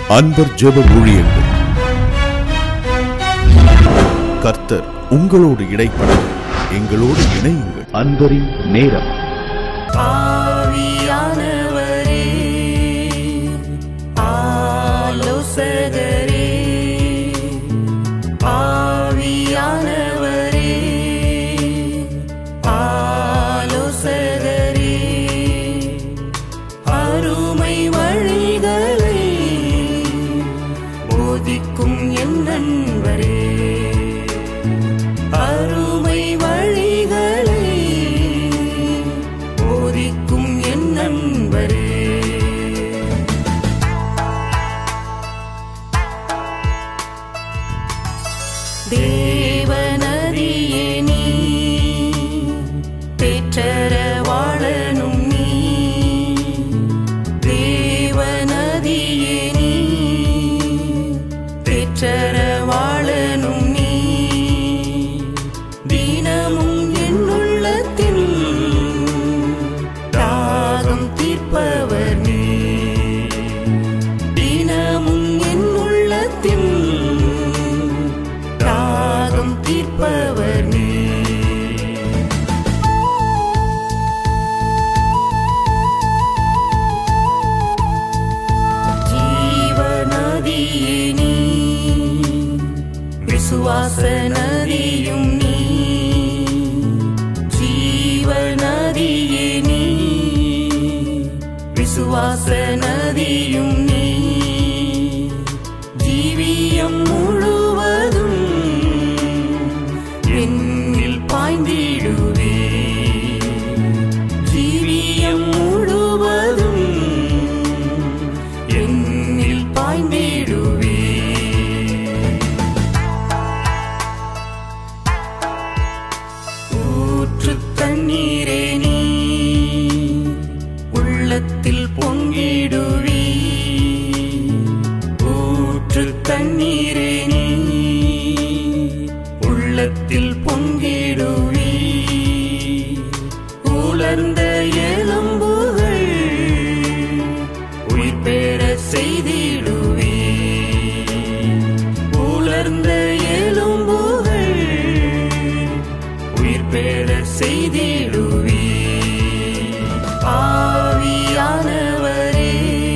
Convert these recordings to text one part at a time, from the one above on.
அன்பர் ஜெப ஊழியங்கள் கர்த்தர் உங்களோடு இடைப்பட எங்களோடு இணையுங்கள் அன்பரின் நேரம் ஆவியானவரே ஆலோசகரே ஆவியானவரே ஆலோசகரே அருமை வழிகளை போதிக்கும் என் நண்பரே அருமை வழிகளை போதிக்கும் என் நண்பரே தேவனரியே நீ பெற்றர வாழனும் நீ தேவனதியே நீ பெற்றர வாழனும் நீ தினமும் என் உள்ளத்தில் தாகம் தீர்ப்பவர் நீ தினமும் என் உள்ளத்தில் தாகம் தீர்ப்பவர் நீ ஜீவநதியே நீ விசுவாச நதியும் நீ ஜீவநதியே நீ விசுவாச நதியும் நீ ஜீவியம் முழுவதும் என்னில் பாய்ந்திடுவே ஜீவியம் முழுவதும் என்னில் பாய்ந்திடுவே ஊற்று தண்ணீரே நீ உள்ளத்தில் பொங்கிடுவி ஊற்று தண்ணீரே நீ உள்ளத்தில் பொங்கிடுவி உலர்ந்த எலும்புகள் உயிர் பெற செய்திடுவே உலர்ந்த எலும்புகள் உயிர் பெற செய்திடுவே ஆவியானவரே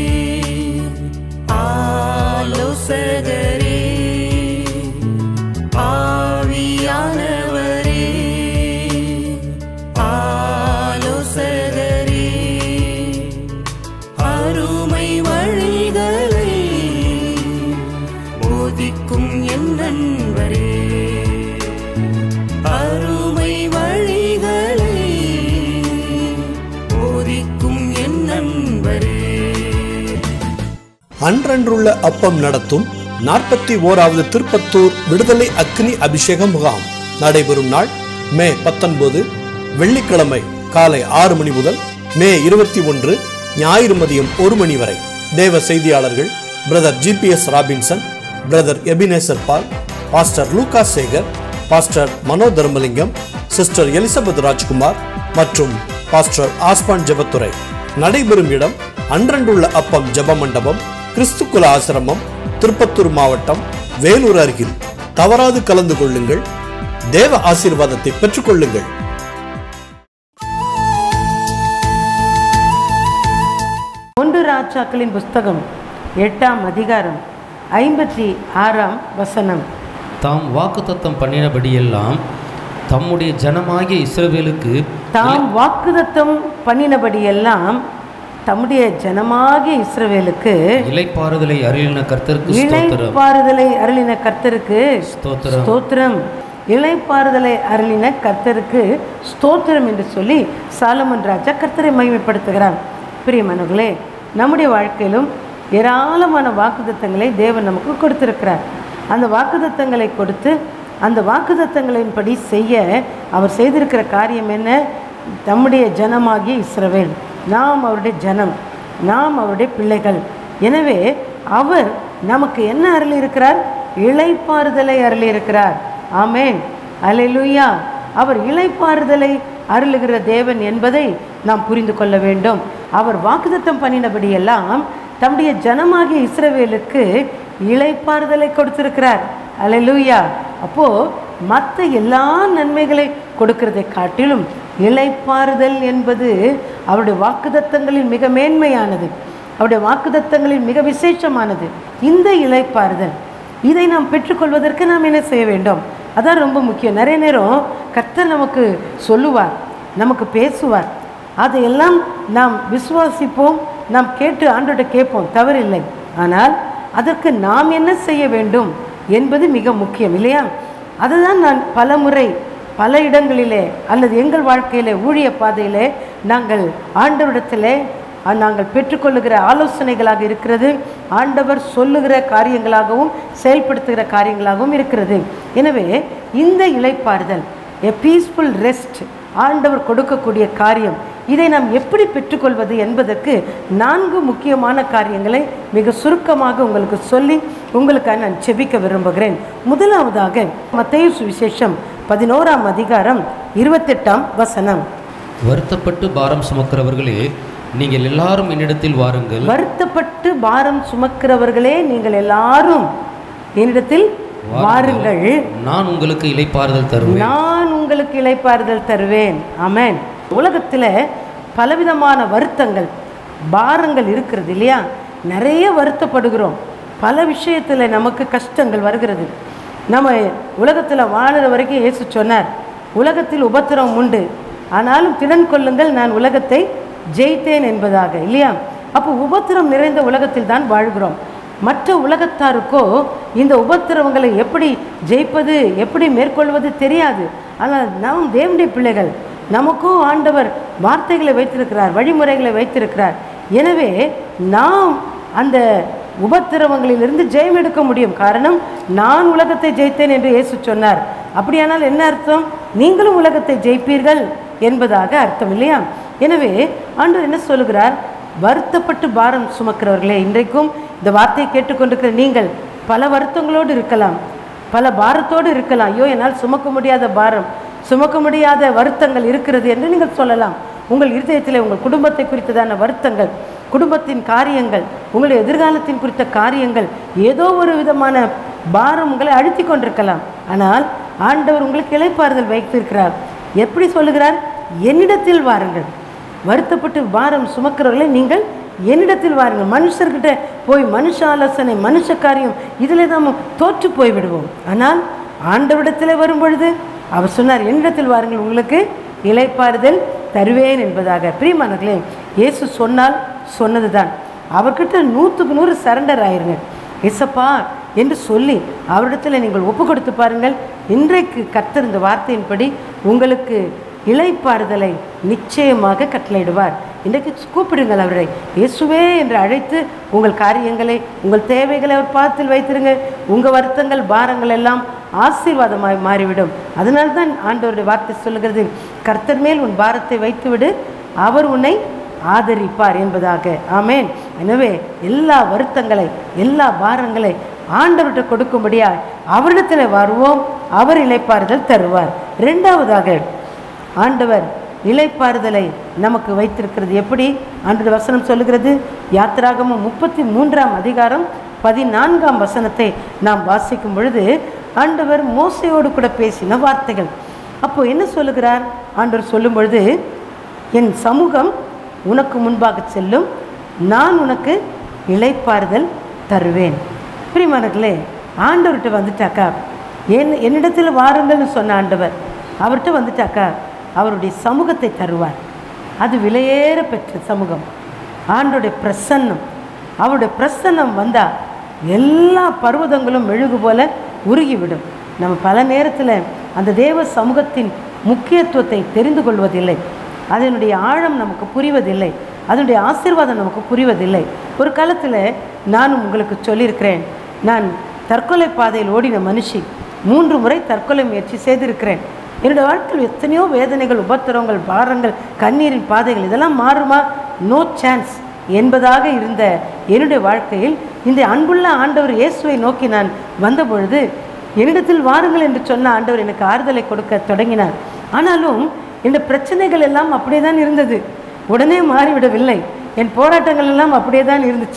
ஆலோசகரே ஆவியானவரே ஆலோசகரே அருமை வழிகளை போதிக்கும் என் நண்பரே அருமை வழிகளை போதிக்கும் என் நண்பரே அன்றன்றுள்ள அப்பம் நடத்தும் நாற்பத்தி ஓராவது திருப்பத்தூர் விடுதலை அக்னி அபிஷேக முகாம் நடைபெறும் நாள் மே பத்தொன்பது வெள்ளிக்கிழமை காலை ஆறு மணி முதல் மே இருபத்தி ஒன்று ஞாயிறு மதியம் ஒரு மணி வரை தேவ செய்தியாளர்கள் brother GPS Robinson brother Ebenezer Paul pastor Luka Sekar pastor Mano Dharmalingam sister Elizabeth Rajkumar மற்றும் பாஸ்டர் ஆஸ்பான் ஜெபத்துறை நடைபெறும் இடம் அன்றண்டுள்ள அப்பம் ஜெப மண்டபம் கிறிஸ்துக்குல ஆசிரமம் திருப்பத்தூர் மாவட்டம் வேலூர் அருகில் தவறாது கலந்து கொள்ளுங்கள் தேவ ஆசீர்வாதத்தை பெற்றுக்கொள்ளுங்கள் ஒன்று ராஜாக்களின் புஸ்தகம் எட்டாம் அதிகாரம் ஐம்பத்தி ஆறாம் வசனம் தாம் வாக்குத்தத்தம் பண்ணினபடியெல்லாம் தம்முடைய ஜனமாகிய இஸ்ரவேலுக்கு தாம் வாக்குதத்தம் பண்ணினபடியெல்லாம் தம்முடைய ஜனமாகிய இஸ்ரவேலுக்கு இலைப்பாறுதலை அருளின கர்த்தருக்கு ஸ்தோத்திரம் இளைப்பாறுதலை அருளின கர்த்தருக்கு ஸ்தோத்திரம் ஸ்தோத்திரம் இளைப்பாறுதலை அருளின கர்த்தருக்கு ஸ்தோத்திரம் என்று சொல்லி சாலமன் ராஜா கர்த்தரை மகிமைப்படுத்துகிறார் பிரியமானவர்களே நம்முடைய வாழ்க்கையிலும் ஏராளமான வாக்குத்தத்தங்களை தேவன் நமக்கு கொடுத்திருக்கிறார் அந்த வாக்குத்தத்தங்களை கொடுத்து அந்த வாக்குத்தத்தங்களின்படி செய்ய அவர் செய்திருக்கிற காரியம் என்ன தம்முடைய ஜனமாகிய இஸ்ரவேல் நாம் அவருடைய ஜனம் நாம் அவருடைய பிள்ளைகள் எனவே அவர் நமக்கு என்ன அருளி இருக்கிறார் இளைப்பாறுதலை அருளி இருக்கிறார் ஆமேன் அல்லேலூயா அவர் இளைப்பாறுதலை அருளுகிற தேவன் என்பதை நாம் புரிந்து கொள்ள வேண்டும் அவர் வாக்குத்தத்தம் பண்ணினபடியெல்லாம் தம்முடைய ஜனமாகிய இஸ்ரவேலுக்கு இளைப்பாறுதலை கொடுத்திருக்கிறார் அல்லேலூயா அப்போ மற்ற எல்லா நன்மைகளை கொடுக்கிறதை காட்டிலும் இளைப்பாறுதல் என்பது அவருடைய வாக்குதத்தங்களில் மிக மேன்மையானது அவருடைய வாக்குதத்தங்களில் மிக விசேஷமானது இந்த இளைப்பாறுதல் இதை நாம் பெற்றுக்கொள்வதற்கு நாம் என்ன செய்ய வேண்டும் அதான் ரொம்ப முக்கியம் நிறைய நேரம் கர்த்தர் நமக்கு சொல்லுவார் நமக்கு பேசுவார் அதையெல்லாம் நாம் விசுவாசிப்போம் நாம் கேட்டு ஆண்டோட கேட்போம் தவறில்லை ஆனால் அதற்கு நாம் என்ன செய்ய வேண்டும் என்பது மிக முக்கியம் இல்லையா அதுதான் நான் பல முறை பல இடங்களிலே அல்லது எங்கள் வாழ்க்கையிலே ஊழிய பாதையிலே நாங்கள் ஆண்டவரிடத்திலே அஹ், நாங்கள் பெற்றுக்கொள்ளுகிற ஆலோசனைகளாக இருக்கிறது ஆண்டவர் சொல்லுகிற காரியங்களாகவும் செயல்படுத்துகிற காரியங்களாகவும் இருக்கிறது எனவே இந்த இளைப்பாறுதல் எ பீஸ்ஃபுல் ரெஸ்ட் ஆண்டவர் கொடுக்கக்கூடிய காரியம் இதை நாம் எப்படி பெற்றுக்கொள்வது என்பதற்கு நான்கு முக்கியமான காரியங்களை மிக சுருக்கமாக உங்களுக்கு சொல்லி உங்களுக்காக நான் செபிக்க விரும்புகிறேன் முதலாவதாக மத்தேயு சுவிசேஷம் பதினோராம் அதிகாரம் இருபத்தெட்டாம் வசனம் வருத்தப்பட்டு பாரம் சுமக்கிறவர்களே நீங்கள் எல்லாரும் என்னிடத்தில் வாருங்கள் வருத்தப்பட்டு பாரம் சுமக்கிறவர்களே நீங்கள் எல்லாரும் என்னிடத்தில் வாருங்கள் நான் உங்களுக்கு இளைப்பாறுதல் தருவேன் நான் உங்களுக்கு இளைப்பாறுதல் தருவேன் ஆமென் உலகத்தில் பலவிதமான வருத்தங்கள் பாரங்கள் இருக்கிறது இல்லையா நிறைய வருத்தப்படுகிறோம் பல விஷயத்தில் நமக்கு கஷ்டங்கள் வருகிறது நம்ம உலகத்தில் வாழுற வரைக்கும் இயேசு சொன்னார் உலகத்தில் உபத்திரம் உண்டு ஆனாலும் திடன் கொள்ளுங்கள் நான் உலகத்தை ஜெயித்தேன் என்பதாக இல்லையா அப்போ உபத்திரம் நிறைந்த உலகத்தில் தான் வாழ்கிறோம் மற்ற உலகத்தாருக்கோ இந்த உபத்திரவங்களை எப்படி ஜெயிப்பது எப்படி மேற்கொள்வது தெரியாது ஆனால் நாம் தேவனுடைய பிள்ளைகள் நமக்கும் ஆண்டவர் வார்த்தைகளை வைத்திருக்கிறார் வழிமுறைகளை வைத்திருக்கிறார் எனவே நாம் அந்த உபத்திரவங்களிலிருந்து ஜெயம் எடுக்க முடியும் காரணம் நான் உலகத்தை ஜெயித்தேன் என்று இயேசு சொன்னார் அப்படியானால் என்ன அர்த்தம் நீங்களும் உலகத்தை ஜெயிப்பீர்கள் என்பதாக அர்த்தம் இல்லையா எனவே ஆண்டவர் என்ன சொல்லுகிறார் வருத்தப்பட்டு பாரம் சுமக்கிறவர்களே இன்றைக்கும் இந்த வார்த்தையை கேட்டுக்கொண்டிருக்கிற நீங்கள் பல வருத்தங்களோடு இருக்கலாம் பல பாரத்தோடு இருக்கலாம் ஐயோ என்னால் சுமக்க முடியாத பாரம் சுமக்க முடியாத வருத்தங்கள் இருக்கிறது என்று நீங்கள் சொல்லலாம் உங்கள் இருதயத்தில் உங்கள் குடும்பத்தை குறித்ததான வருத்தங்கள் குடும்பத்தின் காரியங்கள் உங்களுடைய எதிர்காலத்தின் குறித்த காரியங்கள் ஏதோ ஒரு விதமான பாரம் உங்களை அழுத்தி கொண்டிருக்கலாம் ஆனால் ஆண்டவர் உங்களுக்கு இளைப்பாறுதல் வைத்திருக்கிறார் எப்படி சொல்லுகிறார் என்னிடத்தில் வாருங்கள் வருத்தப்பட்டு பாரம் சுமக்கிறவர்களை நீங்கள் என்னிடத்தில் வாருங்கள் மனுஷர்கிட்ட போய் மனுஷ ஆலோசனை மனுஷ காரியம் இதில் நாம் தோற்று போய் விடுவோம் ஆனால் ஆண்டவரிடத்தில் வரும் பொழுது அவர் சொன்னார் என்னிடத்தில் வாருங்கள் உங்களுக்கு இளைப்பாறுதல் தருவேன் என்பதாக பிரியமானங்களே இயேசு சொன்னால் சொன்னதுதான் அவர்கிட்ட நூற்றுக்கு நூறு சரண்டர் ஆயிருங்க இசப்பா என்று சொல்லி அவரிடத்தில் நீங்கள் ஒப்பு கொடுத்து பாருங்கள் இன்றைக்கு கர்த்தர் இந்த வார்த்தையின்படி உங்களுக்கு இளைப்பாறுதலை நிச்சயமாக கட்டளையிடுவார் இன்றைக்கு கூப்பிடுங்கள் அவரை இயேசுவே என்று அழைத்து உங்கள் காரியங்களை உங்கள் தேவைகளை அவர் பாதத்தில் வைத்திருங்க உங்கள் வருத்தங்கள் பாரங்கள் எல்லாம் ஆசீர்வாதமாய் மாறிவிடும் அதனால தான் ஆண்டவருடைய வார்த்தை சொல்லுகிறது கர்த்தர் மேல் உன் பாரத்தை வைத்துவிடு அவர் உன்னை ஆதரிப்பார் என்பதாக ஆமேன் எனவே எல்லா வருத்தங்களை எல்லா பாரங்களை ஆண்டவர்கிட்ட கொடுக்கும்படியா அவரிடத்தில் வருவோம் அவர் இளைப்பாறுதல் தருவார் ரெண்டாவதாக ஆண்டவர் இளைப்பாறுதலை நமக்கு வைத்திருக்கிறது எப்படி ஆண்டவர் வசனம் சொல்லுகிறது யாத்திராகமம் முப்பத்தி மூன்றாம் அதிகாரம் பதினான்காம் வசனத்தை நாம் வாசிக்கும் பொழுது ஆண்டவர் மோசையோடு கூட பேசின வார்த்தைகள் அப்போ என்ன சொல்லுகிறார் ஆண்டவர் சொல்லும் பொழுது என் சமூகம் உனக்கு முன்பாக செல்லும் நான் உனக்கு இளைப்பாறுதல் தருவேன் பிரிமானர்களே ஆண்டவர்கிட்ட வந்துட்டாக்கா என் என்னிடத்தில் வாருங்கள்னு சொன்ன ஆண்டவர் அவர்கிட்ட வந்துட்டாக்கா அவருடைய சமூகத்தை தருவார் அது விலையேற பெற்ற சமூகம் ஆண்டோடைய பிரசன்னம் அவருடைய பிரசன்னம் வந்தால் எல்லா பர்வதங்களும் மெழுகு போல உருகிவிடும் நம்ம பல நேரத்தில் அந்த தேவ சமூகத்தின் முக்கியத்துவத்தை தெரிந்து கொள்வதில்லை அதனுடைய ஆழம் நமக்கு புரிவதில்லை அதனுடைய ஆசீர்வாதம் நமக்கு புரிவதில்லை ஒரு காலத்தில் நானும் உங்களுக்கு சொல்லியிருக்கிறேன் நான் தற்கொலை பாதையில் ஓடின மனுஷி மூன்று முறை தற்கொலை முயற்சி செய்திருக்கிறேன் என்னுடைய வாழ்க்கையில் எத்தனையோ வேதனைகள் உபத்திரவங்கள் பாரங்கள் கண்ணீரின் பாதைகள் இதெல்லாம் மாறுமா நோ சான்ஸ் என்பதாக இருந்த என்னுடைய வாழ்க்கையில் இந்த அன்புள்ள ஆண்டவர் இயேசுவை நோக்கி நான் வந்த பொழுது என்னிடத்தில் வாருங்கள் என்று சொன்ன ஆண்டவர் எனக்கு ஆறுதலை கொடுக்க தொடங்கினார் ஆனாலும் இந்த பிரச்சனைகள் எல்லாம் அப்படியே தான் இருந்தது உடனே மாறிவிடவில்லை என் போராட்டங்கள் எல்லாம் அப்படியே தான் இருந்துச்சு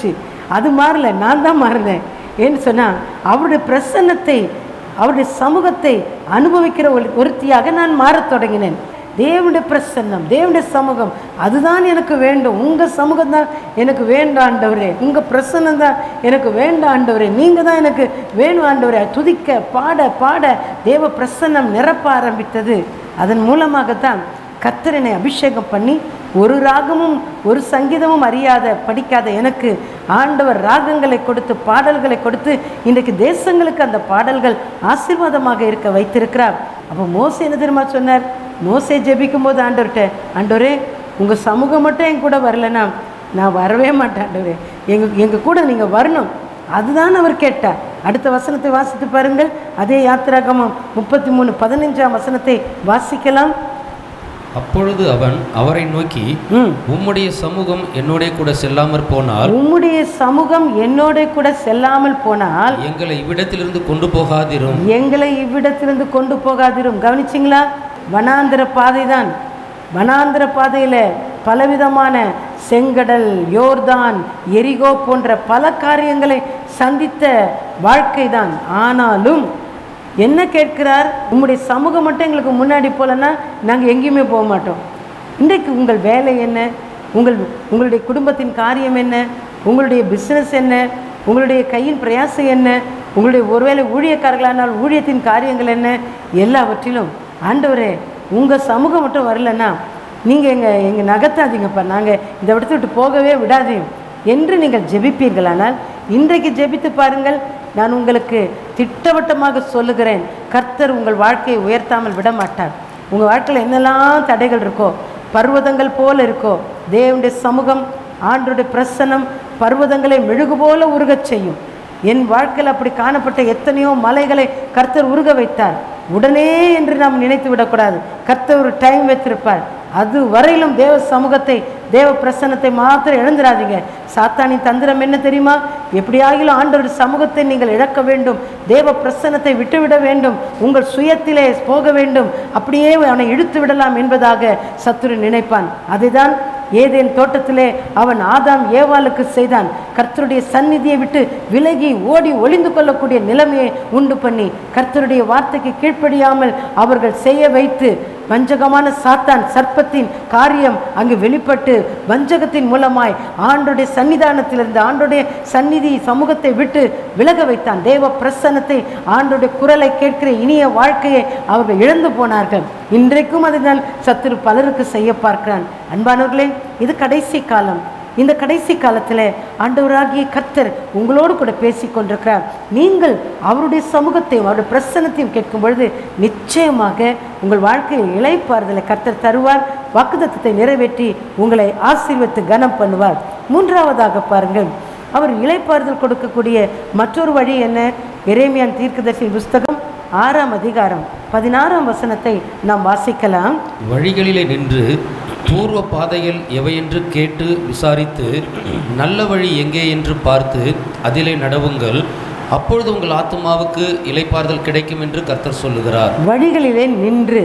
அது மாறல நான் தான் மாறினேன் ஏன்னு சொன்னால் அவருடைய பிரசன்னத்தை அவருடைய சமூகத்தை அனுபவிக்கிற ஒரு ஒருத்தியாக நான் மாறத் தொடங்கினேன் தேவனுடைய பிரசன்னம் தேவனுடைய சமூகம் அதுதான் எனக்கு வேண்டும் உங்கள் சமூகம் தான் எனக்கு வேண்டாம் ஆண்டவரே உங்கள் பிரசன்னம் தான் எனக்கு வேண்டாம் ஆண்டவரே நீங்கள் தான் எனக்கு வேணும் ஆண்டவரே துதிக்க பாட பாட தேவ பிரசன்னம் நிரப்ப ஆரம்பித்தது அதன் மூலமாகத்தான் கர்த்தரனை அபிஷேகம் பண்ணி ஒரு ராகமும் ஒரு சங்கீதமும் அறியாத படிக்காத எனக்கு ஆண்டவர் ராகங்களை கொடுத்து பாடல்களை கொடுத்து இன்றைக்கு தேசங்களுக்கு அந்த பாடல்கள் ஆசீர்வாதமாக இருக்க வைத்திருக்கிறார் அப்போ மோசே என்ன தெரியுமா சொன்னார் மோசே ஜெபிக்கும் போது ஆண்டவர்கிட்ட ஆண்டவரே உங்கள் சமூகம் மட்டும் என் கூட வரலனா நான் வரவே மாட்டேன் ஆண்டவரே எங்கள் எங்கள் கூட நீங்கள் வரணும் அதுதான் அவர் கேட்டார் அடுத்த வசனத்தை வாசித்து பாருங்கள் அதே யாத்திராகமம் முப்பத்தி மூணு பதினஞ்சாம் வசனத்தை வாசிக்கலாம் அப்பொழுது அவன் அவரை நோக்கி ம் உம்முடைய சமூகம் என்னோடே கூட செல்லாமற் போனால் உம்முடைய சமூகம் என்னோட கூட செல்லாமல் போனால் எங்களை இவ்விடத்திலிருந்து கொண்டு போகாதிரும் எங்களை இவ்விடத்திலிருந்து கொண்டு போகாதிரும் கவனிச்சிங்களா வனாந்திர பாதை தான் வனாந்திர பாதையில் பலவிதமான செங்கடல் யோர்தான் எரிகோ போன்ற பல காரியங்களை சந்தித்த வாழ்க்கை தான் ஆனாலும் என்ன கேட்கிறார் உங்களுடைய சமூகம் மட்டும் எங்களுக்கு முன்னாடி போகலன்னா நாங்கள் எங்கேயுமே போக மாட்டோம் இன்றைக்கு உங்கள் வேலை என்ன உங்கள் உங்களுடைய குடும்பத்தின் காரியம் என்ன உங்களுடைய பிஸ்னஸ் என்ன உங்களுடைய கையின் பிரயாசம் என்ன உங்களுடைய ஒருவேளை ஊழியக்காரர்களானால் ஊழியத்தின் காரியங்கள் என்ன எல்லாவற்றிலும் ஆண்டவரே உங்கள் சமூகம் மட்டும் வரலன்னா நீங்கள் எங்கள் எங்கள் நகர்த்தாதீங்கப்பா நாங்கள் இந்த இடத்த விட்டு போகவே விடாதீங்க என்று நீங்கள் ஜெபிப்பீர்களானால் இன்றைக்கு ஜெபித்து பாருங்கள் நான் உங்களுக்கு திட்டவட்டமாக சொல்லுகிறேன் கர்த்தர் உங்கள் வாழ்க்கையை உயர்த்தாமல் விட மாட்டார் உங்கள் வாழ்க்கையில் என்னெல்லாம் தடைகள் இருக்கோ பர்வதங்கள் போல இருக்கோ தேவனுடைய சமூகம் ஆண்டுடைய பிரசனம் பர்வதங்களை மெழுகு போல உருகச் செய்யும் என் வாழ்க்கையில் அப்படி காணப்பட்ட எத்தனையோ மலைகளை கர்த்தர் உருக வைத்தார் உடனே என்று நாம் நினைத்து விடக்கூடாது கர்த்தர் ஒரு டைம் வைத்திருப்பார் அது வரையிலும் தேவ சமூகத்தை தேவ பிரசன்னத்தை மாத்திரம் இழந்துடாதீங்க சாத்தானின் தந்திரம் என்ன தெரியுமா எப்படியாகிலும் ஆண்டவர் சமூகத்தை நீங்கள் இழக்க வேண்டும் தேவ பிரசன்னத்தை விட்டுவிட வேண்டும் உங்கள் சுயத்திலே போக வேண்டும் அப்படியே அவனை இழுத்து விடலாம் என்பதாக சத்துரு நினைப்பான் அதுதான் ஏதேன் தோட்டத்திலே அவன் ஆதாம் ஏவாளுக்கு செய்தான் கர்த்தருடைய சந்நிதியை விட்டு விலகி ஓடி ஒளிந்து கொள்ளக்கூடிய நிலைமையை உண்டு பண்ணி கர்த்தருடைய வார்த்தைக்கு கீழ்ப்படியாமல் அவர்கள் செய்ய வைத்து வஞ்சகமான சாத்தான் சர்ப்பத்தின் காரியம் அங்கு வெளிப்பட்டு வஞ்சகத்தின் மூலமாய் ஆண்டுடைய சன்னிதானத்திலிருந்து ஆண்டுடைய சந்நிதி சமூகத்தை விட்டு விலக வைத்தான் தேவ பிரசன்னத்தை ஆண்டுடைய குரலை கேட்கிற இனிய வாழ்க்கையை அவர்கள் இழந்து போனார்கள் இன்றைக்கும் அதுதான் சத்துரு பலருக்கு செய்ய பார்க்கிறான் அன்பானவர்களே இது கடைசி காலம் இந்த கடைசி காலத்தில் ஆண்டவராகிய கர்த்தர் உங்களோடு கூட பேசி கொண்டிருக்கிறார் நீங்கள் அவருடைய சமூகத்தையும் அவருடைய பிரசன்னத்தையும் கேட்கும் பொழுது நிச்சயமாக உங்கள் வாழ்க்கையில் இளைப்பாறுதலை கர்த்தர் தருவார் வாக்குத்தத்தத்தை நிறைவேற்றி உங்களை ஆசீர்வத்து கனம் பண்ணுவார் மூன்றாவதாக பாருங்கள் அவர் இளைப்பாறுதல் கொடுக்கக்கூடிய மற்றொரு வழி என்ன எரேமியான் தீர்க்கதர்சி புஸ்தகம் ஆறாம் அதிகாரம் பதினாறாம் வசனத்தை நாம் வாசிக்கலாம் வழிகளிலே நின்று பூர்வ பாதைகள் எவையென்று கேட்டு விசாரித்து நல்ல வழி எங்கே என்று பார்த்து அதிலே நடவுங்கள் அப்பொழுது உங்கள் ஆத்துமாவுக்கு இலைப்பாறுதல் கிடைக்கும் என்று கர்த்தர் சொல்லுகிறார் வழிகளிலே நின்று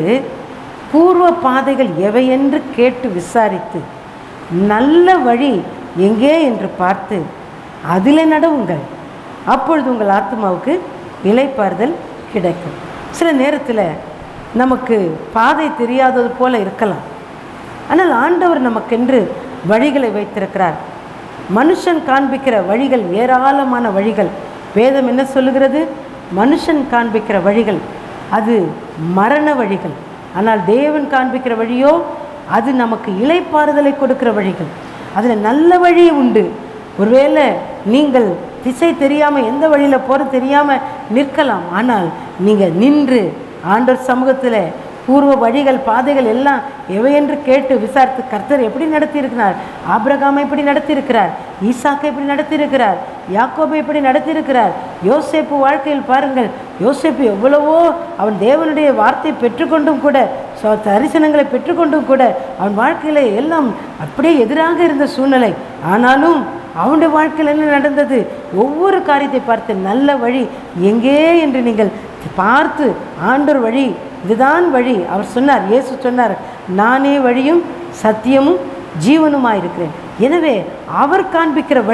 பூர்வ பாதைகள் எவையென்று கேட்டு விசாரித்து நல்ல வழி எங்கே என்று பார்த்து அதிலே நடவுங்கள் அப்பொழுது உங்கள் ஆத்மாவுக்கு இலைப்பாறுதல் கிடைக்கும் சில நேரத்தில் நமக்கு பாதை தெரியாதது போல இருக்கலாம் ஆனால் ஆண்டவர் நமக்கென்று வழிகளை வைத்திருக்கிறார் மனுஷன் காண்பிக்கிற வழிகள் ஏராளமான வழிகள் வேதம் என்ன சொல்லுகிறது மனுஷன் காண்பிக்கிற வழிகள் அது மரண வழிகள் ஆனால் தேவன் காண்பிக்கிற வழியோ அது நமக்கு இலைப்பாறுதலை கொடுக்கிற வழிகள் அதில் நல்ல வழி உண்டு ஒருவேளை நீங்கள் திசை தெரியாமல் எந்த வழியில் போகிற தெரியாமல் நிற்கலாம் ஆனால் நீங்கள் நின்று ஆண்டவர் சமூகத்தில் பூர்வ வழிகள் பாதைகள் எல்லாம் எவையென்று கேட்டு விசாரித்து கர்த்தர் எப்படி நடத்தியிருக்கிறார் ஆபிரகாமை எப்படி நடத்தியிருக்கிறார் ஈசாக்கை எப்படி நடத்தியிருக்கிறார் யாக்கோபை எப்படி நடத்தியிருக்கிறார் யோசேப்பு வாழ்க்கையில் பாருங்கள் யோசேப்பு எவ்வளவோ அவன் தேவனுடைய வார்த்தை பெற்றுக்கொண்டும் கூட ச- தரிசனங்களை பெற்றுக்கொண்டும் கூட அவன் வாழ்க்கையில் எல்லாம் அப்படியே எதிராக இருந்த சூழ்நிலை ஆனாலும் அவனுடைய வாழ்க்கையில் என்ன நடந்தது ஒவ்வொரு காரியத்தை பார்த்து நல்ல வழி எங்கே என்று நீங்கள் பார்த்து ஆண்டவர் வழி இதுதான் வழி அவர் சொன்னார் இயேசு சொன்னார் நானே வழியும் சத்தியமும் ஜீவனுமாயிருக்கிறேன் எனவே அவர் காண்பிக்கிற வழி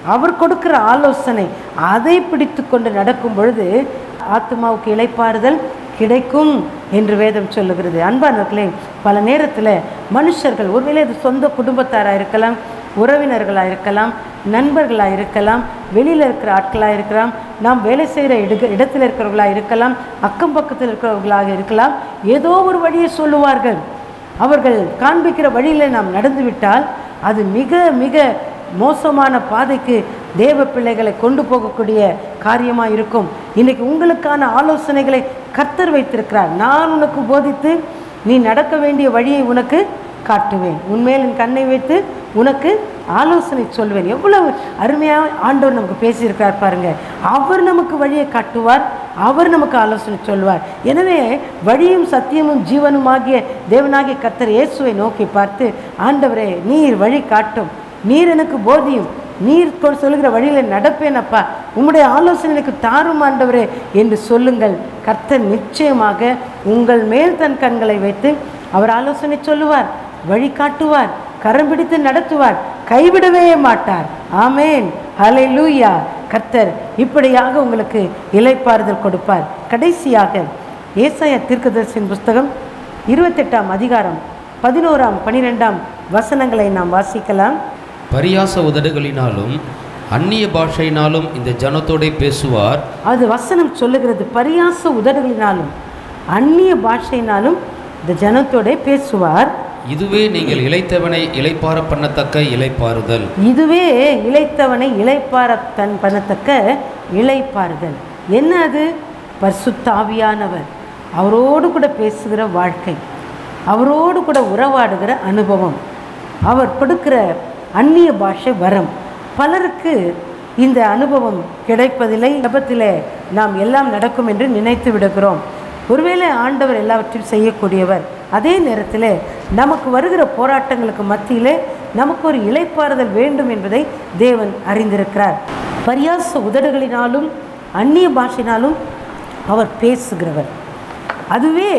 அவர் கொடுக்கிற ஆலோசனை அதை பிடித்து கொண்டு நடக்கும் பொழுது ஆத்மாவுக்கு இளைப்பாறுதல் கிடைக்கும் என்று வேதம் சொல்லுகிறது அன்பானவர்களே பல நேரத்தில் மனுஷர்கள் ஒருவேளை அது சொந்த குடும்பத்தாராக இருக்கலாம் உறவினர்களாக இருக்கலாம் நண்பர்களாக இருக்கலாம் வெளியில் இருக்கிற ஆட்களாக இருக்கலாம் நாம் வேலை செய்கிற இட இடத்துல இருக்கிறவர்களாக இருக்கலாம் அக்கம் பக்கத்தில் இருக்கிறவர்களாக இருக்கலாம் ஏதோ ஒரு வழியை சொல்லுவார்கள் அவர்கள் காண்பிக்கிற வழியில் நாம் நடந்துவிட்டால் அது மிக மிக மோசமான பாதைக்கு தேவ பிள்ளைகளை கொண்டு போகக்கூடிய காரியமாக இருக்கும் இன்னைக்கு உங்களுக்கான ஆலோசனைகளை கர்த்தர் வைத்திருக்கிறார் நான் உனக்கு போதித்து நீ நடக்க வேண்டிய வழியை உனக்கு காட்டுவேன் உன்மேல் என் கண்ணை வைத்து உனக்கு ஆலோசனை சொல்வேன் எவ்வளவு அருமையாக ஆண்டவர் நமக்கு பேசியிருக்கிறார் பாருங்க அவர் நமக்கு வழியை காட்டுவார் அவர் நமக்கு ஆலோசனை சொல்வார் எனவே வழியும் சத்தியமும் ஜீவனுமாகிய தேவனாகிய கர்த்தர் இயேசுவை நோக்கி பார்த்து ஆண்டவரே நீர் வழி காட்டும் நீர் எனக்கு போதியும் நீர் கொ- சொல்லுகிற வழியில் நடப்பேனப்பா உம்முடைய ஆலோசனை எனக்கு தாரும் ஆண்டவரே என்று சொல்லுங்கள் கர்த்தர் நிச்சயமாக உங்கள் மேல் தன் கண்களை வைத்து அவர் ஆலோசனை சொல்லுவார் வழி காட்டுவார் கரம் பிடித்து நடத்துவார் கைவிடவே மாட்டார் ஆமேன் ஹalleluya கர்த்தர் இப்படியாக உங்களுக்கு இலைப்பாறுதல் கொடுப்பார் கடைசியாக ஏசாயா தீர்க்கதரிசியின் புஸ்தகம் இருபத்தெட்டாம் அதிகாரம் பதினோராம் பனிரெண்டாம் வசனங்களை நாம் வாசிக்கலாம் பரியாச உதடுகளினாலும் அந்நிய பாஷையினாலும் இந்த ஜனத்தோடே பேசுவார் அது வசனம் சொல்லுகிறது பரியாச உதடுகளினாலும் அந்நிய பாஷையினாலும் இந்த ஜனத்தோட பேசுவார் இதுவே நீங்கள் இளைத்தவனை இளைப்பார பண்ணத்தக்க இளைப்பாறுதல் இதுவே இளைத்தவனை இளைப்பார தன் பண்ணத்தக்க இளைப்பாறுதல் என்ன அது பரிசுத்தாவியானவர் அவரோடு கூட பேசுகிற வாழ்க்கை அவரோடு கூட உறவாடுகிற அனுபவம் அவர் கொடுக்கிற அந்நிய பாஷை வரம் பலருக்கு இந்த அனுபவம் கிடைப்பதில்லை ஜபத்திலே நாம் எல்லாம் நடக்கும் என்று நினைத்து விடுகிறோம் ஒருவேளை ஆண்டவர் எல்லாவற்றையும் செய்யக்கூடியவர் அதே நேரத்தில் நமக்கு வருகிற போராட்டங்களுக்கு மத்தியிலே நமக்கு ஒரு இளைப்பாறுதல் வேண்டும் என்பதை தேவன் அறிந்திருக்கிறார் பரியாச உதடுகளினாலும் அந்நிய பாஷையினாலும் அவர் பேசுகிறவர் அதுவே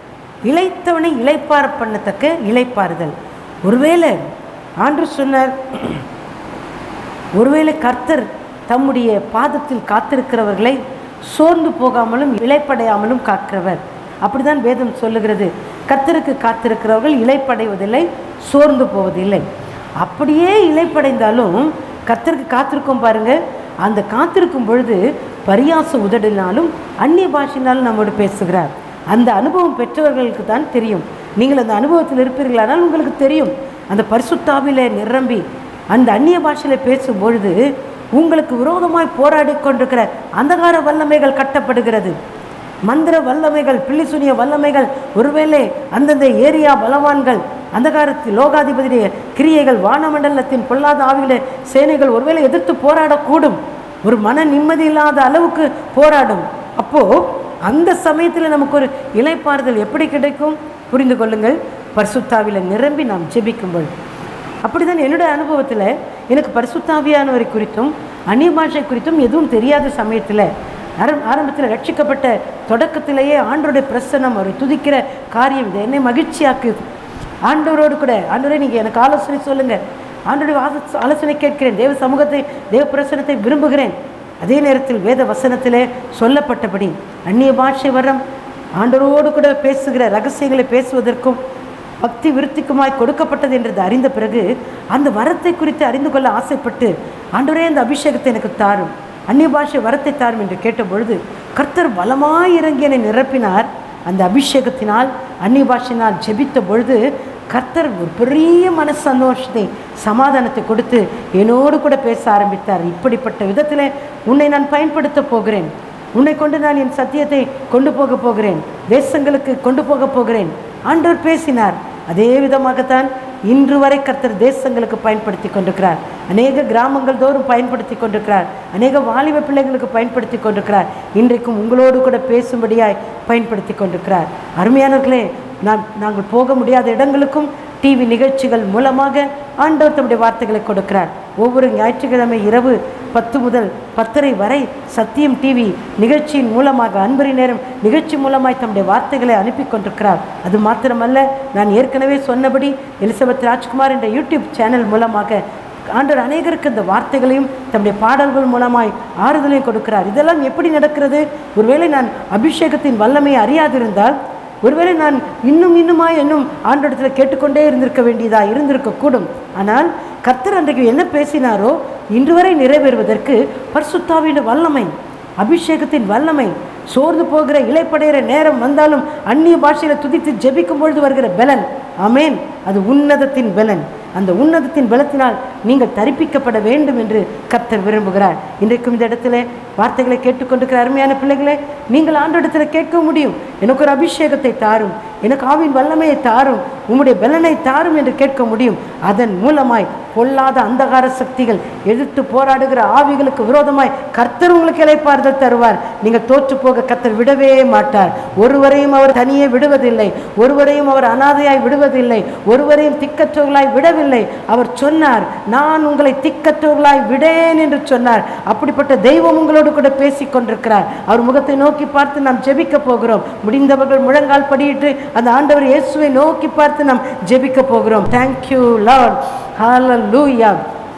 இளைத்தவனை இளைப்பார பண்ணத்தக்க இளைப்பாறுதல் ஒருவேளை ஆண்டு சொன்னார் ஒருவேளை கர்த்தர் தம்முடைய பாதத்தில் காத்திருக்கிறவர்களை சோர்ந்து போகாமலும் இளைப்படையாமலும் காக்கிறவர் அப்படிதான் வேதம் சொல்லுகிறது கர்த்தருக்கு காத்திருக்கிறவர்கள் இளைப்படைவதில்லை சோர்ந்து போவதில்லை அப்படியே இளைப்படைந்தாலும் கர்த்தருக்கு காத்திருக்கும் பாருங்க அந்த காத்திருக்கும் பொழுது பரியாச உதடினாலும் அந்நிய பாஷையினாலும் நம்மோடு பேசுகிறார் அந்த அனுபவம் பெற்றவர்களுக்கு தான் தெரியும் நீங்கள் அந்த அனுபவத்தில் இருப்பீர்களானால் உங்களுக்கு தெரியும் அந்த பரிசுத்தாவிலே நிரம்பி அந்த அந்நிய பாஷையில் பேசும் பொழுது உங்களுக்கு விரோதமாய் போராடி கொண்டிருக்கிற அந்தகார வல்லமைகள் கட்டப்படுகிறது மந்திர வல்லமைகள் பில்லிசுனிய வல்லமைகள் ஒருவேளை அந்தந்த ஏரியா பலவான்கள் அந்தகாரத்தில் லோகாதிபதியுடைய கிரியைகள் வானமண்டலத்தின் பொல்லாத ஆவிகள சேனைகள் ஒருவேளை எதிர்த்து போராடக்கூடும் ஒரு மன நிம்மதி இல்லாத அளவுக்கு போராடும் அப்போ அந்த சமயத்தில் நமக்கு ஒரு இலைப்பாறுதல் எப்படி கிடைக்கும் புரிந்து கொள்ளுங்கள் பரிசுத்தாவில நிரம்பி நாம் ஜெபிக்கும் பொழுது அப்படிதான் என்னுடைய அனுபவத்தில் எனக்கு பரிசுத்தாவியானவரை குறித்தும் அந்நிய பாஷை குறித்தும் எதுவும் தெரியாத சமயத்தில் ஆரம் ஆரம்பத்தில் ரட்சிக்கப்பட்ட தொடக்கத்திலேயே ஆண்டோருடைய பிரசன்னம் அவரை துதிக்கிற காரியம் இது என்னை மகிழ்ச்சியாக்குது ஆண்டவரோடு கூட ஆண்டவரே நீங்கள் எனக்கு ஆலோசனை சொல்லுங்கள் ஆண்டோடைய ஆலோச- ஆலோசனை கேட்கிறேன் தேவ சமூகத்தை தேவ பிரசனத்தை விரும்புகிறேன் அதே நேரத்தில் வேத வசனத்திலே சொல்லப்பட்டபடி அந்நிய பாஷை வரம் ஆண்டவரோடு கூட பேசுகிற ரகசியங்களை பேசுவதற்கும் பக்தி விருத்திக்குமாய் கொடுக்கப்பட்டது என்றது அறிந்த பிறகு அந்த வரத்தை குறித்து அறிந்து கொள்ள ஆசைப்பட்டு ஆண்டவரே அந்த அபிஷேகத்தை எனக்கு தாரும் அந்நிய பாஷை வரத்தை தாரும் என்று கேட்டபொழுது கர்த்தர் பலமாய் இறங்கி என்னை நிரப்பினார் அந்த அபிஷேகத்தினால் அந்நிய பாஷையினால் ஜெபித்த பொழுது கர்த்தர் ஒரு பெரிய மன சந்தோஷத்தை சமாதானத்தை கொடுத்து என்னோடு கூட பேச ஆரம்பித்தார் இப்படிப்பட்ட விதத்தில் உன்னை நான் பயன்படுத்த போகிறேன் உன்னை கொண்டு நான் என் சத்தியத்தை கொண்டு போக போகிறேன் தேசங்களுக்கு கொண்டு போக போகிறேன் ஆண்டவர் பேசினார் அதே விதமாகத்தான் இன்று வரை கர்த்தர் தேசங்களுக்கு பயன்படுத்தி கொண்டிருக்கிறார் அநேக கிராமங்கள் தோறும் பயன்படுத்தி கொண்டிருக்கிறார் அநேக வாலிப பிள்ளைகளுக்கு பயன்படுத்தி கொண்டிருக்கிறார் இன்றைக்கும் உங்களோடு கூட பேசும்படியாய் பயன்படுத்தி கொண்டிருக்கிறார் அருமையானவர்களே நான் நாங்கள் போக முடியாத இடங்களுக்கும் டிவி நிகழ்ச்சிகள் மூலமாக ஆண்டவர் தம்முடைய வார்த்தைகளை கொடுக்கிறார் ஒவ்வொரு ஞாயிற்றுக்கிழமை இரவு பத்து முதல் பத்தரை வரை சத்தியம் டிவி நிகழ்ச்சியின் மூலமாக அன்பரி நேரம் நிகழ்ச்சி மூலமாய் தம்முடைய வார்த்தைகளை அனுப்பி கொண்டிருக்கிறார் அது மாத்திரமல்ல நான் ஏற்கனவே சொன்னபடி எலிசபெத் ராஜ்குமார் என்ற யூடியூப் சேனல் மூலமாக ஆண்டவர் அநேகருக்கு இந்த வார்த்தைகளையும் தம்முடைய பாடல்கள் மூலமாய் ஆறுதலையும் கொடுக்கிறார் இதெல்லாம் எப்படி நடக்கிறது ஒருவேளை நான் அபிஷேகத்தின் வல்லமையை அறியாதிருந்தால் ஒருவேளை நான் இன்னும் இன்னுமாய் இன்னும் ஆண்டோடத்தில் கேட்டுக்கொண்டே இருந்திருக்க வேண்டியதா இருந்திருக்க கூடும் ஆனால் கர்த்தர் அன்றைக்கு என்ன பேசினாரோ இன்று வரை நிறைவேறுவதற்கு பரிசுத்தாவின் வல்லமை அபிஷேகத்தின் வல்லமை சோர்ந்து போகிற இலைப்படைகிற நேரம் வந்தாலும் அந்நிய பாஷையில் துதித்து ஜெபிக்கும் பொழுது வருகிற பலன் ஆமென் அது உன்னதத்தின் பலன் அந்த உன்னதத்தின் பலத்தினால் நீங்கள் தரிப்பிக்கப்பட வேண்டும் என்று கர்த்தர் விரும்புகிறார் இன்றைக்கும் இந்த இடத்துல வார்த்தைகளை கேட்டுக்கொண்டிருக்கிற அருமையான பிள்ளைகளே நீங்கள் ஆண்டோடத்தில் கேட்க முடியும் எனக்கு ஒரு அபிஷேகத்தை தாரும் எனக்கு ஆவின் வல்லமையை தாரும் உம்முடைய பலனை தாரும் என்று கேட்க முடியும் அதன் மூலமாய் பொல்லாத அந்தகார சக்திகள் எதிர்த்து போராடுகிற ஆவிகளுக்கு விரோதமாய் கர்த்தர் உங்களுக்கு இளைப்பாறுதல் தருவார் நீங்கள் தோற்று போக கர்த்தர் விடவே மாட்டார் ஒருவரையும் அவர் தனியே விடுவதில்லை ஒருவரையும் அவர் அனாதையாய் விடுவதில்லை ஒருவரையும் திக்கற்றவர்களாய் விடவில்லை அவர் சொன்னார் நான் உங்களை திக்கற்றவர்களாய் விடேன் என்று சொன்னார் அப்படிப்பட்ட தெய்வம் உங்களோடு கூட பேசிக் கொண்டிருக்கிறார் அவர் முகத்தை நோக்கி பார்த்து நாம் ஜெபிக்க போகிறோம் முடிந்தவர்கள் முழங்கால் படியிட்டு அந்த ஆண்டவர் இயேசுவை நோக்கி பார்த்து நாம் ஜெபிக்க போகிறோம் தேங்க்யூ லார்ட் ஹalleluya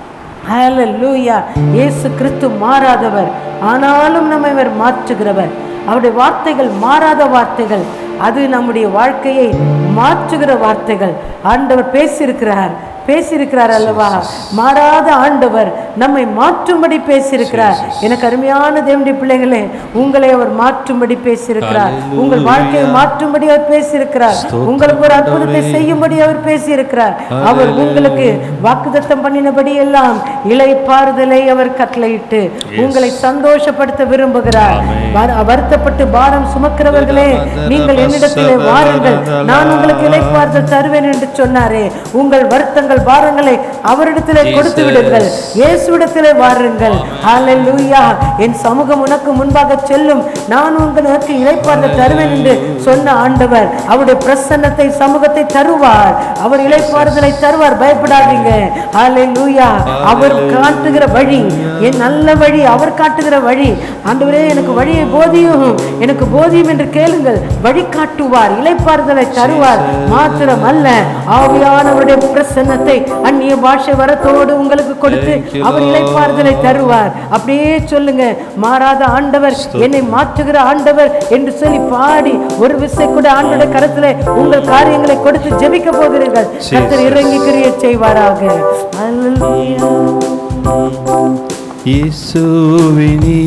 ஹalleluya இயேசு கிறிஸ்து மாறாதவர் ஆனாலும் நம்மை அவர் மாற்றுகிறவர் அவருடைய வார்த்தைகள் மாறாத வார்த்தைகள் அது நம்முடைய வாழ்க்கையை மாற்றுகிற வார்த்தைகள் ஆண்டவர் பேசியிருக்கிறார் பேசியிருக்கிறார் அல்லவா மாறாத ஆண்டவர் நம்மை மாற்றும்படி பேசியிருக்கிறார் எனக்கு அருமையான தேவனுடைய பிள்ளைகளே உங்களை அவர் மாற்றும்படி பேசியிருக்கிறார் உங்கள் வாழ்க்கையை மாற்றும்படி அவர் பேசியிருக்கிறார் உங்களுக்கு ஒரு அற்புதத்தை செய்யும்படி அவர் பேசியிருக்கிறார் அவர் உங்களுக்கு வாக்குதத்தம் பண்ணினபடி எல்லாம் இளைப்பாறுதலை அவர் கட்டளையிட்டு உங்களை சந்தோஷப்படுத்த விரும்புகிறார் வரு- வருத்தப்பட்டு பாரம் சுமக்கிறவர்களே நீங்கள் என்னிடத்திலே வாருங்கள் நான் உங்களுக்கு இளைப்பாறுதல் தருவேன் என்று சொன்னாரே உங்கள் வருத்தங்கள் பாரங்களை அவரிடத்திலே கொடுத்து விடுங்கள் இயேசுவிடத்திலே வாருங்கள் ஹalleluya என் சமூகம் உனக்கு முன்பாக செல்லும் நான் உங்களுக்கு இளைப்பாறுதல் தருவேன் என்று சொன்ன ஆண்டவர் அவருடைய பிரசன்னத்தை சமூகத்தை தருவார் அவர் இளைப்பாறுதலை தருவார் பயப்படாதீங்க ஹalleluya அவர் காட்டுகிற வழி என் நல்ல வழி அவர் காட்டுகிற வழி ஆண்டவரே எனக்கு வழியை போதியும் எனக்கு போதியும் என்று கேளுங்கள் வழி காட்டுவார் இளைப்பாறுதலை தருவார் மாத்திரம் அல்ல ஆவியானவருடைய பிரசன்னத்தை அந்நிய பாஷை வரத்தோடு உங்களுக்கு கொடுத்து அவர் இளைப்பாறுதலை தருவார் அப்படியே சொல்லுங்க மாறாத ஆண்டவர் என்னை மாற்றுகிற ஆண்டவர் என்று சொல்லி பாடி ஒரு விசை கூட ஆண்டோட கரத்துல உங்கள் காரியங்களை கொடுத்து ஜெபிக்க போகிறீர்கள் கர்த்தர் இறங்கி கிரிய செய்வாராக அல்லேலூயா. இயேசுவினி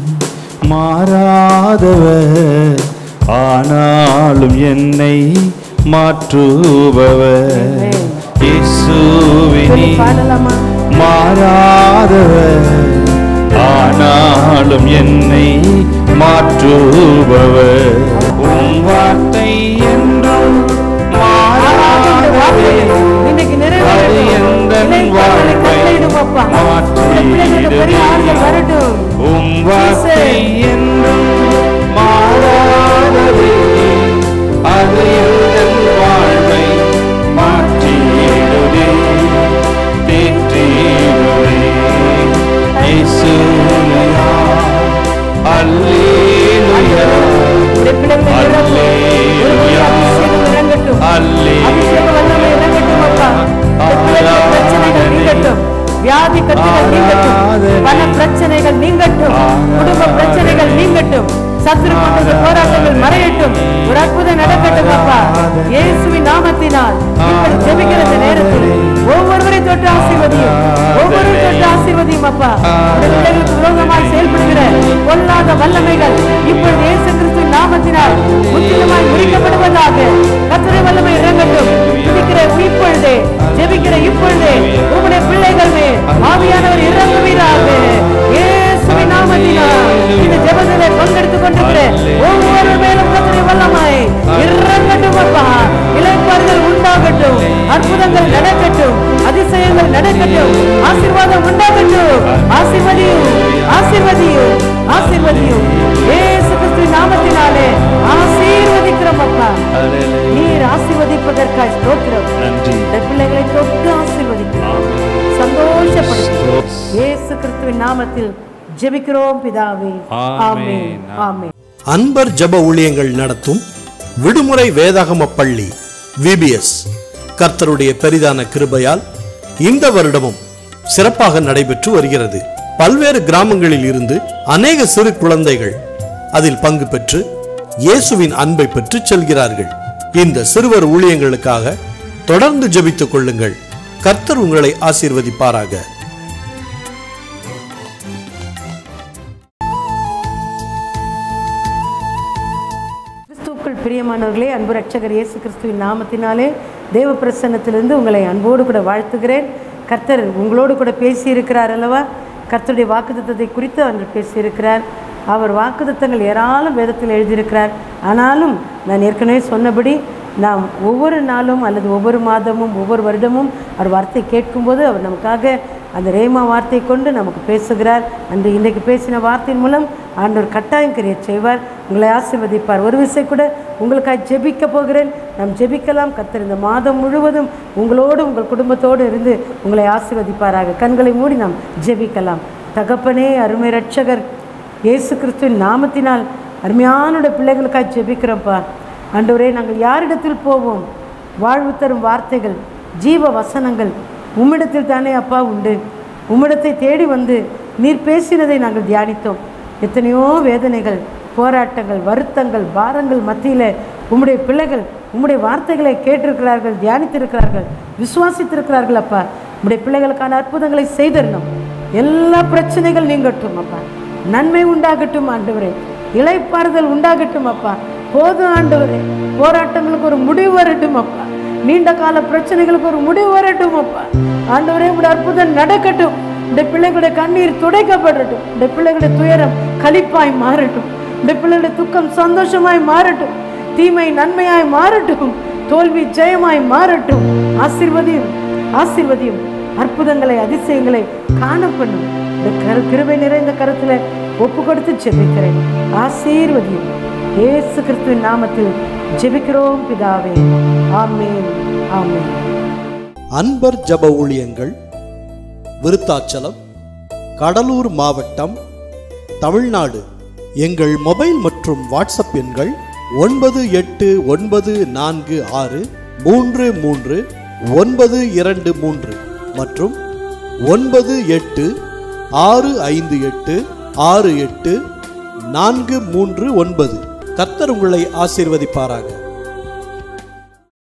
மாறாதவர் ஆனாலும் என்னை மாற்றுபவர் Amen. இயேசுவினி சொல்லி பாடலாமா மாறாதவர் ஆனாலும் என்னை மாற்றுபவர் உன் வார்த்தை என்றும் ஆராதனை வார்த்தை மாறாதவர் இன்னைக்கு அது நிறைவேறட்டும். எந்தன் இளைப்பாறுதலை வாழ்வை கட்டளையிடும் அப்பா. உங்களுடைய பிள்ளைகளுக்கு பெரிய ஆறுதல் வரட்டும். உம் வார்த்தை என்றும் மாறாதது அது எந்தன் வாழ்வை மாற்றிடுதே தேற்றிடுதே இயேசுவியா அல்லேலூயா உங்களுடைய பிள்ளைகளை நிரப்பும். ஒரு முறை அபிஷேகம் இறங்கட்டும். அபிஷேக வல்லமை இறங்கட்டும் அப்பா. உங்களுடைய பிள்ளைகளுடைய பிரச்சனைகள் நீங்கட்டும். வியாதி கட்டுகள் நீங்கட்டும் பல பிரச்சனைகள் நீங்கட்டும் குடும்ப பிரச்சனைகள் நீங்கட்டும் சத்துரு கொண்ட போராட்டங்கள் மறையட்டும் ஒரு அற்புதம் நடக்கட்டும் அப்பா இயேசுவின் நாமத்தினால் இப்படி ஜெபிக்கிற இந்த நேரத்தில் ஒவ்வொருவரை தொட்டு ஆசீர்வதியும் ஒவ்வொருவரை தொட்டு ஆசீர்வதியும் அப்பா இந்த பிள்ளைகளுக்கு விரோதமாய் செயல்படுகிற பொல்லாத வல்லமைகள் இப்பொழுது இயேசு கிறிஸ்துவின் நாமத்தினால் முற்றிலுமாய் முறிக்கப்படுவதாக கத்திரை வல்லமை இறங்கட்டும் துதிக்கிற இப்பொழுதே ஜெபிக்கிற இப்பொழுதே உங்களுடைய பிள்ளைகள் மேல் ஆவியானவர் இறங்குவீராக இயேசுவின் நாமத்தினால் இந்த ஜெபத்திலே பங்கெடுத்துக் கொண்டிருக்கிற ஒவ்வொரு மேலும் கத்திரை வல்லமை இறங்கட்டும் அப்பா இளைப்பாறுதல் உண்டாகட்டும் அற்புதங்கள் நடக்கட்டும் அதிசயங்கள் நடக்கட்டும் ஆசீர்வாதம் உண்டாகட்டும் ஆசீர்வதியும் ஆசீர்வதியும் ஆசீர்வதியும் இயேசு கிறிஸ்துவின் நாமத்தினாலே ஆசீர்வதிக்கிறோம் அப்பா நீர் ஆசீர்வதிப்பதற்காய் ஸ்தோத்திரம் நன்றி இந்த பிள்ளைகளை தொட்டு ஆசீர்வதிக்கிறோம் சந்தோஷப்படுத்தும் இயேசு கிறிஸ்துவின் நாமத்தில் ஜெபிக்கிறோம் பிதாவே ஆமென் ஆமென் அன்பர் ஜப ஊழியங்கள் நடத்தும் விடுமுறை வேதாகம பள்ளி விபிஎஸ் கர்த்தருடைய பெரிதான கிருபையால் இந்த வருடமும் சிறப்பாக நடைபெற்று வருகிறது பல்வேறு கிராமங்களில் இருந்து அநேக சிறு குழந்தைகள் அதில் பங்கு பெற்று இயேசுவின் அன்பை பெற்று செல்கிறார்கள் இந்த சிறுவர் ஊழியங்களுக்காக தொடர்ந்து ஜெபித்துக் கொள்ளுங்கள் கர்த்தர் உங்களை ஆசீர்வதிப்பாராக கிறிஸ்துவுக்குள் பிரியமானவர்களே அன்பு ரட்சகர் இயேசு கிறிஸ்துவின் நாமத்தினாலே தேவ பிரசன்னத்திலிருந்து உங்களை அன்போடு கூட வாழ்த்துகிறேன் கர்த்தர் உங்களோடு கூட பேசியிருக்கிறார் அல்லவா கர்த்தருடைய வாக்குத்தத்தத்தை குறித்து அவர் பேசியிருக்கிறார் அவர் வாக்குத்தத்தங்கள் ஏராளம் வேதத்தில் எழுதியிருக்கிறார் ஆனாலும் நான் ஏற்கனவே சொன்னபடி நாம் ஒவ்வொரு நாளும் அல்லது ஒவ்வொரு மாதமும் ஒவ்வொரு வருடமும் அவர் வார்த்தை கேட்கும்போது அவர் நமக்காக அந்த ரேமா வார்த்தை கொண்டு நமக்கு பேசுகிறார் அன்று இன்றைக்கு பேசின வார்த்தையின் மூலம் ஆண்டவர் கட்டாயம் கிரியை செய்வார் உங்களை ஆசீர்வதிப்பார் ஒரு விசை கூட உங்களுக்காக ஜெபிக்க போகிறேன் நாம் ஜெபிக்கலாம் கர்த்தர் இந்த மாதம் முழுவதும் உங்களோடு உங்கள் குடும்பத்தோடு இருந்து உங்களை ஆசீர்வதிப்பாராக கண்களை மூடி நாம் ஜெபிக்கலாம் தகப்பனே அருமை ரட்சகர் இயேசு கிறிஸ்துவின் நாமத்தினால் அருமையானோட பிள்ளைகளுக்காக ஜெபிக்கிறோம்ப்பா ஆண்டவரே நாங்கள் யாரிடத்தில் போவோம் வாழ்வு தரும் வார்த்தைகள் ஜீவ வசனங்கள் உம்மிடத்தில் தானே அப்பா உண்டு உம்மிடத்தை தேடி வந்து நீர் பேசினதை நாங்கள் தியானித்தோம் எத்தனையோ வேதனைகள் போராட்டங்கள் வருத்தங்கள் பாரங்கள் மத்தியில் உம்முடைய பிள்ளைகள் உம்முடைய வார்த்தைகளை கேட்டிருக்கிறார்கள் தியானித்திருக்கிறார்கள் விசுவாசித்திருக்கிறார்கள் அப்பா உம்முடைய பிள்ளைகளுக்கான அற்புதங்களை செய்திடணும் எல்லா பிரச்சனைகள் நீங்கட்டும் அப்பா நன்மை உண்டாகட்டும் ஆண்டவரே இளைப்பாறுதல் உண்டாகட்டும் அப்பா போதும் ஆண்டவரே போராட்டங்களுக்கு ஒரு முடிவு வரட்டும் அப்பா நீண்ட கால பிரச்சனைகளுக்கு ஒரு முடிவு வரட்டும் அப்பா ஆண்டவரே உடைய அற்புதம் நடக்கட்டும் இந்த பிள்ளைகளுடைய கண்ணீர் துடைக்கப்படட்டும் இந்த பிள்ளைகளுடைய துயரம் களிப்பாய் மாறட்டும் இந்த பிள்ளைகளுடைய துக்கம் சந்தோஷமாய் மாறட்டும் தீமை நன்மையாய் மாறட்டும் தோல்வி ஜெயமாய் மாறட்டும் ஆசீர்வதியும் ஆசீர்வதியும் அற்புதங்களை அதிசயங்களை காண பண்ணும் இந்த கரு கிருபை நிறைந்த கருத்துல ஒப்பு கொடுத்து ஜெபிக்கிறேன் ஆசீர்வதியும் இயேசு கிறிஸ்துவின் நாமத்தில் ஜெபிக்கிறோம் பிதாவே ஆமென் ஆமென் அன்பர் ஜப ஊழியங்கள் விருத்தாச்சலம் கடலூர் மாவட்டம் தமிழ்நாடு எங்கள் மொபைல் மற்றும் வாட்ஸ்அப் எண்கள் ஒன்பது எட்டு ஒன்பது நான்கு ஆறு மூன்று மூன்று ஒன்பது இரண்டு மூன்று மற்றும் ஒன்பது எட்டு ஆறு ஐந்து எட்டு ஆறு எட்டு நான்கு மூன்று ஒன்பது கர்த்தர் உங்களை ஆசீர்வதிப்பாராக